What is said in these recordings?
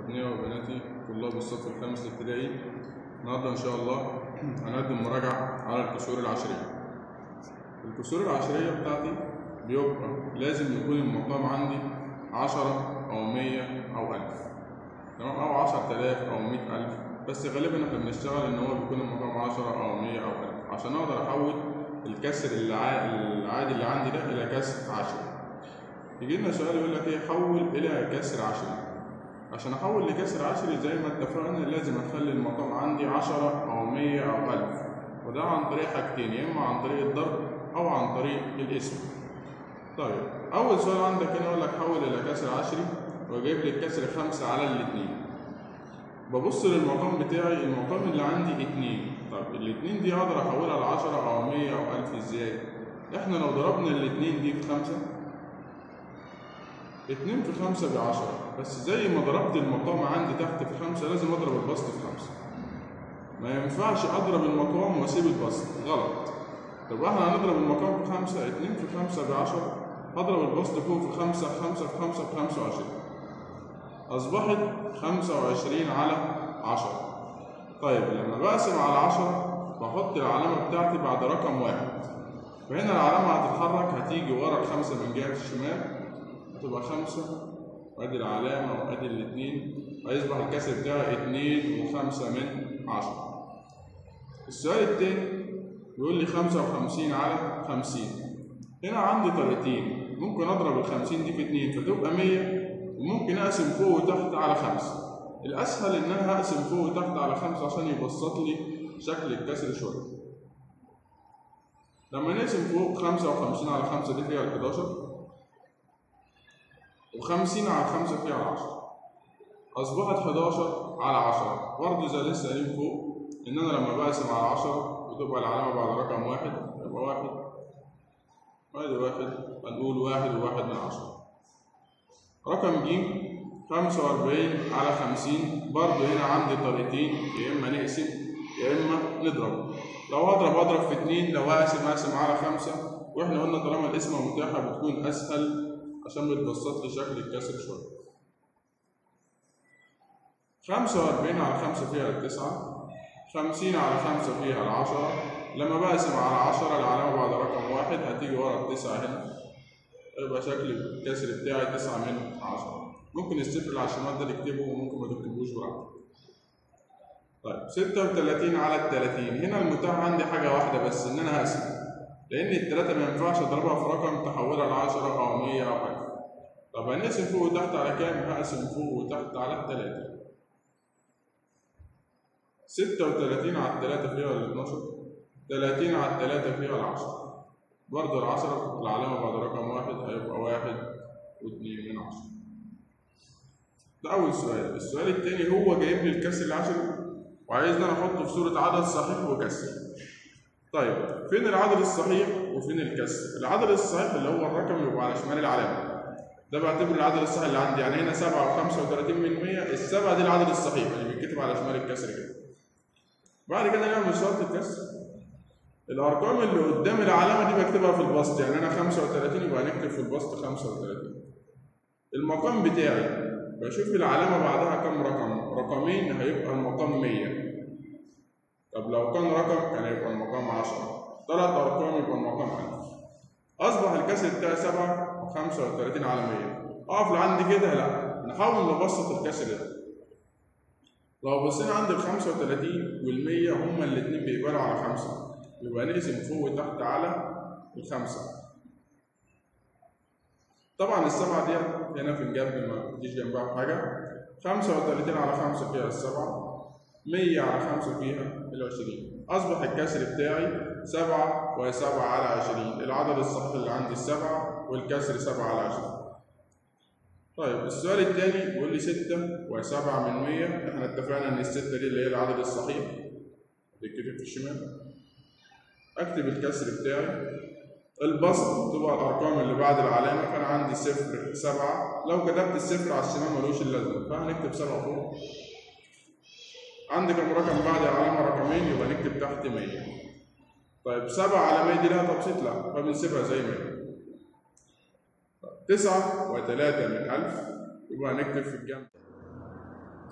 أبنائي وبناتي طلاب الصف الخامس الابتدائي النهارده إن شاء الله هنقدم مراجعة على الكسور العشرية. الكسور العشرية بتاعتي بيبقى لازم يكون المقام عندي عشرة أو مية أو ألف تمام أو عشرة آلاف أو مية ألف بس غالبا احنا بنشتغل إن هو بيكون المقام عشرة أو مية أو ألف عشان أقدر أحول الكسر الع- العادي اللي عندي ده إلى كسر عشري. يجي لنا سؤال يقول لك ايه حول الى كسر عشري عشان احول لكسر عشري زي ما اتفقنا لازم اخلي المقام عندي عشرة او مية او الف وده عن طريق حاجتين يا اما عن طريق الضرب او عن طريق الاسم طيب اول سؤال عندك هنا يقول لك حول الى كسر عشري وجايب لي الكسر خمسة على الاتنين ببص للمقام بتاعي المقام اللي عندي اتنين طب الاتنين دي اقدر احولها لعشرة او مية او الف ازاي احنا لو ضربنا الاتنين دي في خمسة اتنين في خمسة بعشرة بس زي ما ضربت المقام عندي تحت في خمسة لازم اضرب البسط في خمسة ما ينفعش اضرب المقام واسيب البسط غلط طب احنا هنضرب المقام في خمسة اتنين في خمسة بعشرة هضرب البسط فوق في خمسة خمسة في خمسة في خمسة وعشرين أصبحت خمسة وعشرين على عشرة طيب لما بقسم على عشرة بحط العلامة بتاعتي بعد رقم واحد فهنا العلامة هتتحرك هتيجي ورا الخمسة من جهة الشمال هتبقى خمسة وادي العلامة وادي الاتنين هيصبح الكسر بتاعي اتنين وخمسة من عشرة السؤال التاني بيقول لي خمسة وخمسين على خمسين هنا عندي طريقتين ممكن اضرب الخمسين دي في اتنين فتبقى مية وممكن اقسم فوق وتحت على خمسة الاسهل ان انا هقسم فوق وتحت على خمسة عشان يبسط لي شكل الكسر شوية لما نقسم فوق خمسة وخمسين على خمسة دي فيها الحداشر وخمسين على خمسة فيها العشرة أصبحت حداشر على عشرة برضه زي لسه قايلين فوق إن أنا لما بقسم على عشرة بتبقى العلامة بعد رقم واحد يبقى واحد وادي واحد هنقول واحد وواحد من عشرة رقم ج خمسة وأربعين على خمسين برضه هنا عندي طريقتين يا إما نقسم يا إما نضرب لو هضرب أضرب في اتنين لو هقسم أقسم على خمسة وإحنا قلنا طالما القسمة متاحة بتكون أسهل عشان بتبسط لي شكل الكسر شوية. خمسة وأربعين على خمسة فيها التسعة، خمسين على خمسة فيها العشرة، لما بقسم على عشرة العلامة بعد رقم واحد هتيجي ورا التسعة هنا، يبقى شكل الكسر بتاعي تسعة من عشرة. ممكن الصفر اللي على الشمال ده تكتبه وممكن ما تكتبوش براحتك. طيب ستة وتلاتين على التلاتين، هنا المتاح عندي حاجة واحدة بس إن أنا هقسم. لأن التلاتة ما ينفعش أضربها في رقم تحولها لعشرة أو مية أو ألف. طب هنقسم فوق وتحت على كام؟ هقسم فوق وتحت على التلاتة. ستة وتلاتين على التلاتة فيها الاتناشر. تلاتين على التلاتة فيها العشرة. برضه العشرة العلامة بعد رقم واحد هيبقى واحد واتنين من عشرة. ده أول سؤال، السؤال التاني هو جايب لي الكسر العشري وعايزني أنا أحطه في صورة عدد صحيح وكسر. طيب فين العدد الصحيح وفين الكسر؟ العدد الصحيح اللي هو الرقم يبقى على شمال العلامة. ده بعتبره العدد الصحيح اللي عندي يعني هنا 7 و35 من 100 السبعة دي العدد الصحيح اللي بيتكتب على شمال الكسر كده. بعد كده نعمل شرط الكسر. الأرقام اللي قدام العلامة دي بكتبها في البسط يعني أنا 35 يبقى هنكتب في البسط 35. المقام بتاعي بشوف العلامة بعدها كام رقم؟ رقمين هيبقى المقام 100. طب لو كان رقم كان هيبقى المقام 10 ثلاث ارقام يبقى المقام 1000 اصبح الكسر بتاعي 7 و35 على 100 اقف لعند كده لا نحاول نبسط الكسر ده لو بصينا عند ال 35 وال 100 هما الاثنين بيقبلوا على 5 يبقى نقسم فوق وتحت على الخمسة طبعا السبعة دي هنا في الجنب ما بتجيش جنبها بحاجة 35 على 5 فيها السبعة 100 على 5 فيها العشرين أصبح الكسر بتاعي 7 و7 على 20 العدد الصحيح اللي عندي السبعة والكسر 7 على 20 طيب السؤال الثاني بيقول لي 6 و7 من 100 احنا اتفقنا ان الستة دي اللي هي العدد الصحيح بيتكتب في الشمال اكتب الكسر بتاعي البسط تبقى الارقام اللي بعد العلامه فانا عندي صفر سبعة لو كتبت الصفر على الشمال ملوش اللازمه فهنكتب سبعة فوق عندي كم رقم بعد العلامة رقمين يبقى نكتب تحت 100 طيب 7 على 100 دي لها تبسيط لا فبنسيبها زي ما هي تسعة وتلاتة من ألف يبقى هنكتب في الجنب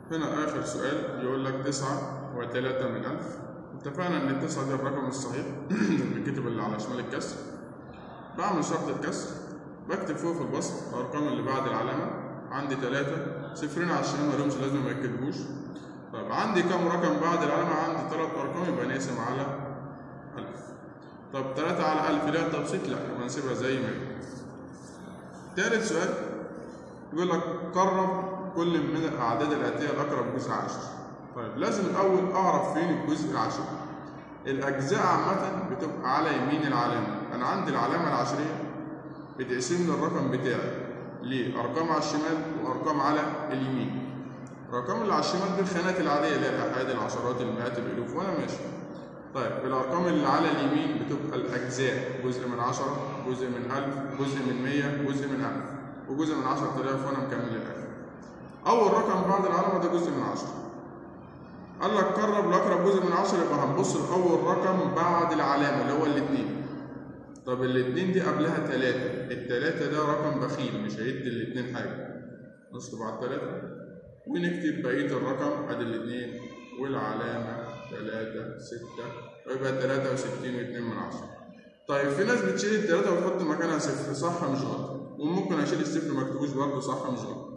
هنا آخر سؤال يقول لك تسعة وتلاتة من ألف اتفقنا إن التسعة دي الرقم الصحيح الكتب اللي على شمال الكسر بعمل شرط الكسر بكتب فوق في البسط الأرقام اللي بعد العلامة عندي تلاتة صفرين على الشمال مالهمش لازمة ما يتكتبوش طيب عندي كام رقم بعد العلامة عندي تلات أرقام يبقى نقسم على ألف طب تلاتة على ألف ليها تبسيط؟ لأ يبقى نسيبها زي ما هي تالت سؤال يقول لك قرب كل من الأعداد الآتية الأقرب جزء عشر طيب لازم الأول أعرف فين الجزء العشري الأجزاء عامة بتبقى على يمين العلامة أنا عندي العلامة العشرية بتقسم لي الرقم بتاعي لأرقام على الشمال وأرقام على اليمين الأرقام اللي على الشمال دي الخانات العادية اللي هي الأحاد العشرات المئات الألوف وأنا ماشي طيب الأرقام اللي على اليمين بتبقى الأجزاء جزء من عشرة جزء من ألف جزء من مية جزء من ألف وجزء من عشرة آلاف وأنا مكمل الآخر أول رقم بعد العلامة ده جزء من عشرة قال لك قرب لأقرب جزء من عشرة يبقى هنبص لأول رقم بعد العلامة اللي هو الاتنين طب الاتنين دي قبلها تلاتة التلاتة ده رقم بخيل مش هيدي الاتنين حاجة نصب على التلاتة ونكتب بقية الرقم ادي الاتنين والعلامة تلاتة ستة ويبقى تلاتة وستين واتنين من عشرة طيب في ناس بتشيل التلاتة وتحط مكانها صفر صح مش غلط وممكن اشيل الصفر مكتبوش برضه صح مش غلط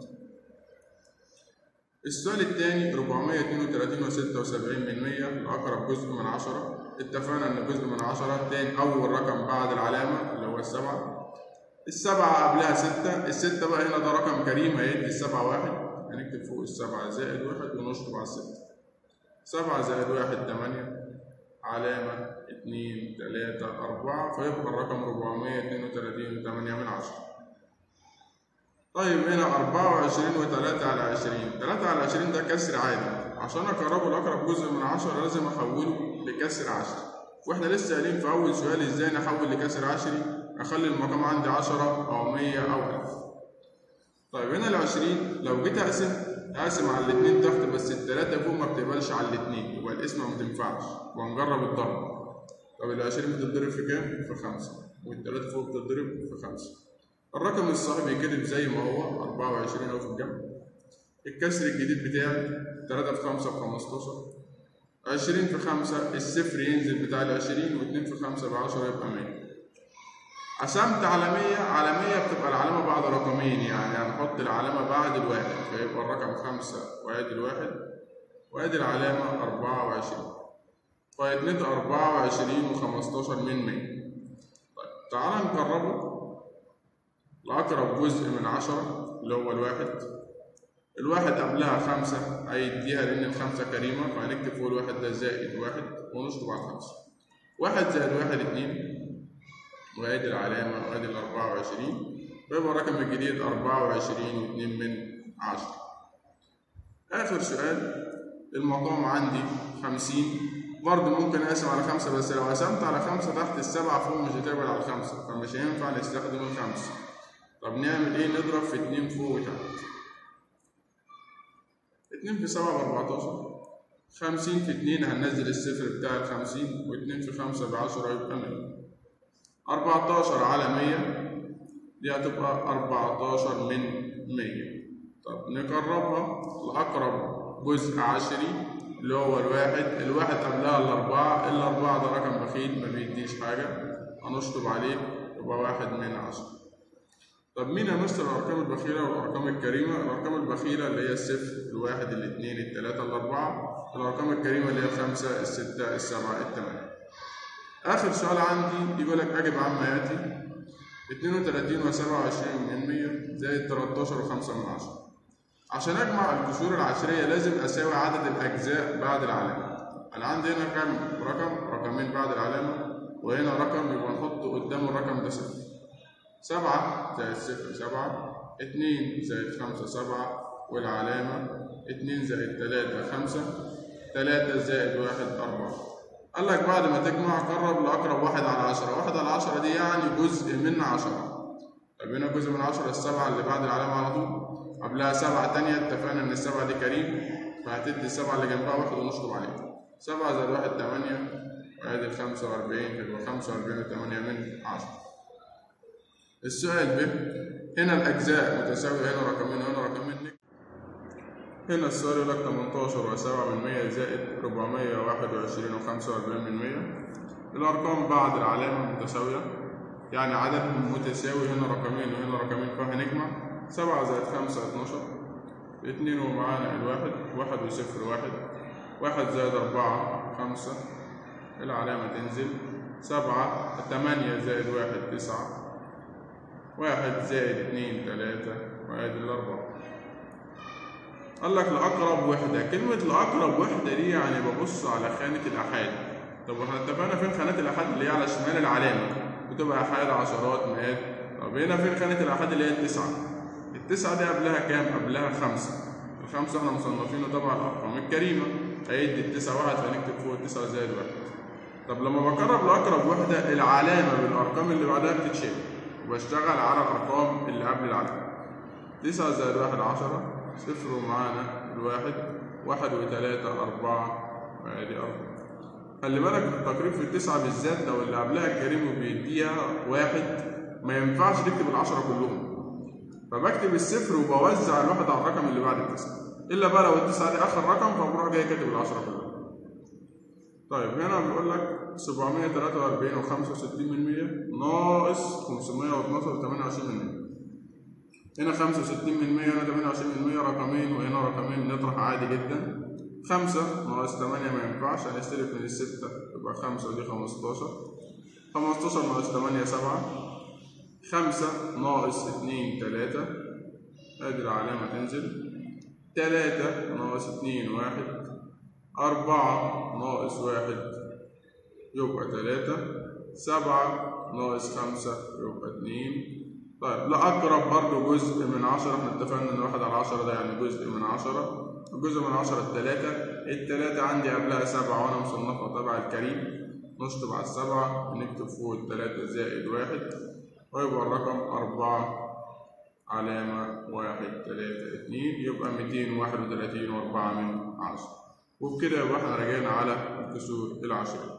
السؤال الثاني 432 و76 من 100 الأقرب جزء من 10 اتفقنا إن جزء من 10 تاني أول رقم بعد العلامة اللي هو السبعة السبعة قبلها ستة الستة بقى هنا ده رقم كريم هيدي السبعة واحد هنكتب فوق السبعة زائد واحد ونشطب على الستة سبعة زائد واحد تمانية علامة اتنين تلاتة أربعة فيبقى الرقم 432 وتمانية من عشرة طيب هنا 24 و3 على 20 3 على 20 ده كسر عادي عشان اقربه لاقرب جزء من 10 لازم احوله لكسر عشري واحنا لسه قايلين في اول سؤال ازاي نحول لكسر عشري اخلي المقام عندي 10 او 100 او 1000 طيب هنا ال 20 لو جيت اقسم اقسم على الاثنين تحت بس الثلاثه فوق ما بتقبلش على الاثنين يبقى القسمه ما تنفعش وهنجرب الضرب طب ال 20 بتتضرب في كام؟ في 5 والثلاثه فوق بتتضرب في 5 الرقم الصحيح بيتكتب زي ما هو 24 اهو في الجنب الكسر الجديد بتاعي 3 في 5 ب 15 20 في 5 الصفر ينزل بتاع ال 20 و2 في 5 ب 10 يبقى 100 قسمت على 100 على 100 بتبقى العلامة بعد رقمين يعني هنحط العلامة بعد الواحد فيبقى الرقم 5 وادي الواحد وادي العلامة 24 فيتنطق 24 و15 من 100 طيب تعالى نقربه لأقرب جزء من عشرة اللي هو الواحد الواحد قبلها خمسة هيديها لأن الخمسة كريمة فهنكتب فوق الواحد ده زائد واحد ونشطب على الخمسة واحد زائد واحد اتنين وادي العلامة وادي الأربعة وعشرين ويبقى الرقم الجديد أربعة وعشرين واتنين من عشرة آخر سؤال المقام عندي خمسين برضه ممكن أقسم على خمسة بس لو قسمت على خمسة تحت السبعة فوق مش هتقبل على الخمسة فمش هينفع نستخدم الخمسة طب نعمل ايه نضرب في اتنين فوق وتحت اتنين في سبعة بأربعتاشر خمسين في اتنين هننزل الصفر بتاع الخمسين واتنين في خمسة بعشرة يبقى مية أربعتاشر على مية دي هتبقى أربعتاشر من مية طب نقربها لأقرب جزء عشري اللي هو الواحد الواحد قبلها الأربعة الأربعة ده رقم بخيل ما بيديش حاجة هنشطب عليه يبقى واحد من عشرة طب مين هيمثل الأرقام البخيلة والأرقام الكريمة؟ الأرقام البخيلة اللي هي الصفر، الواحد، الاثنين، الثلاثة، الأربعة، الأرقام الكريمة اللي هي الخمسة، الستة، السبعة، الثمانية. آخر سؤال عندي يقول لك أجب عما يأتي 32 و27 من 100 زائد 13 و5 من 10. عشان أجمع الكسور العشرية لازم أساوي عدد الأجزاء بعد العلامة. أنا عندي هنا كام رقم؟ رقمين بعد العلامة وهنا رقم يبقى نحط قدام الرقم ده صفر. سبعة زائد صفر سبعة اتنين زائد خمسة سبعة والعلامة اتنين زائد تلاتة خمسة تلاتة زائد واحد أربعة قال لك بعد ما تجمع قرب لأقرب واحد على عشرة واحد على عشرة دي يعني جزء من عشرة طب هنا جزء من عشرة السبعة اللي بعد العلامة على طول قبلها سبعة تانية اتفقنا إن السبعة دي كريم فهتدي السبعة اللي جنبها واحد ونشطب عليها سبعة زائد واحد تمانية وادي الخمسة وأربعين يبقى خمسة وأربعين وتمانية من عشرة السؤال ب هنا الأجزاء متساوية هنا رقمين وهنا رقمين هنا السؤال يقول لك 18 و7 من 100 زائد 421 و45 من 100 الأرقام بعد العلامة متساوية يعني عددهم متساوي هنا رقمين وهنا رقمين فهنجمع 7 زائد 5 12 اتنين ومعانا الواحد واحد وصفر واحد واحد زائد أربعة خمسة العلامة تنزل سبعة تمانية زائد واحد تسعة واحد زائد اتنين تلاتة وادي الأربعة قال لك لأقرب وحدة كلمة لأقرب وحدة دي يعني ببص على خانة الآحاد طب احنا اتفقنا فين خانات الآحاد اللي هي على شمال العلامة بتبقى آحاد عشرات مئات طب هنا فين خانة الآحاد اللي هي التسعة التسعة دي قبلها كام؟ قبلها خمسة الخمسة احنا مصنفينه طبعا الأرقام الكريمة هيدي التسعة واحد فنكتب فوق التسعة زائد واحد طب لما بقرب لأقرب وحدة العلامة بالأرقام اللي بعدها بتتشال وبشتغل على الأرقام اللي قبل العلامة تسعة زائد واحد عشرة صفر ومعانا الواحد واحد وتلاتة أربعة وادي أربعة خلي بالك التقريب في التسعة بالذات لو اللي قبلها الكريم وبيديها واحد ما ينفعش تكتب العشرة كلهم فبكتب الصفر وبوزع الواحد على الرقم اللي بعد التسعة إلا بقى لو التسعة دي آخر رقم فبروح جاي كاتب العشرة كلها طيب هنا بيقول لك 743 و65 من 100 ناقص 512 و28 من 100 هنا 65 من 100 هنا 28 من 100 رقمين وهنا رقمين نطرح عادي جدا 5 ناقص 8 ما ينفعش هنستلف من الستة يبقى 5 ودي 15 15 ناقص 8 7 5 ناقص 2 3 ادي العلامة تنزل 3 ناقص 2 1 أربعة ناقص واحد يبقى تلاتة سبعة ناقص خمسة يبقى اتنين طيب لأقرب برضو جزء من عشرة احنا اتفقنا إن واحد على عشرة ده يعني جزء من عشرة جزء من عشرة التلاتة التلاتة عندي قبلها سبعة وأنا مصنفها تبع الكريم نشطب على السبعة ونكتب فوق التلاتة زائد واحد ويبقى الرقم أربعة علامة واحد تلاتة اتنين يبقى ميتين واحد وتلاتين وأربعة من عشرة وبكده يبقى احنا رجعنا على الكسور العشرية